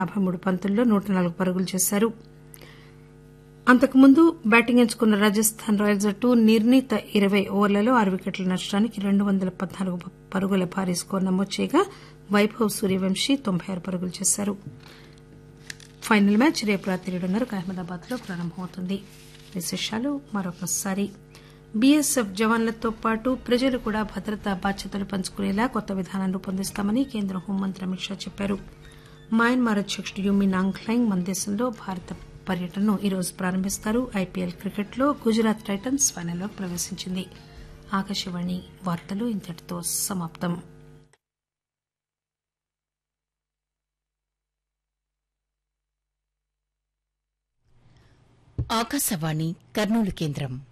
యాబై మూడు పంతుల్లో నూట నాలుగు పరుగులు చేశారు అంతకుముందు బ్యాటింగ్ ఎంచుకున్న రాజస్థాన్ రాయల్స్ జట్టు నిర్ణీత ఇరవై ఓవర్లలో ఆరు వికెట్ల నష్టానికి రెండు వందల పద్నాలుగు పరుగుల భారీ స్కోరు నమోదు చేయగా వైభవ్ సూర్యవంశీ తొంభై ఆరు పరుగులు చేశారు ఫైనల్ మ్యాచ్ రేపు రాత్రి ఏడున్నరకు అహ్మదాబాద్ లో ప్రారంభమవుతుంది విశేషాలు మరొకసారి బీఎస్ఎఫ్ జవాన్లతో పాటు ప్రజలు కూడా భద్రతా బాధ్యతలు పంచుకునేలా కొత్త విధానం రూపొందిస్తామని కేంద్ర హోంమంత్రి అమిత్ షా చెప్పారు మయన్మార్ అధ్యకుడు యుమి నాంగ్లైంగ్ మన దేశంలో భారత పర్యటనను ఈరోజు ప్రారంభిస్తారు ఐపీఎల్ క్రికెట్లో గుజరాత్ టైటన్స్ ఫైనల్లో ప్రవేశించింది ఆకాశవాణి వార్తలు ఇంతటితో సమాప్తం ఆకాశవాణి కర్నూలు కేంద్రం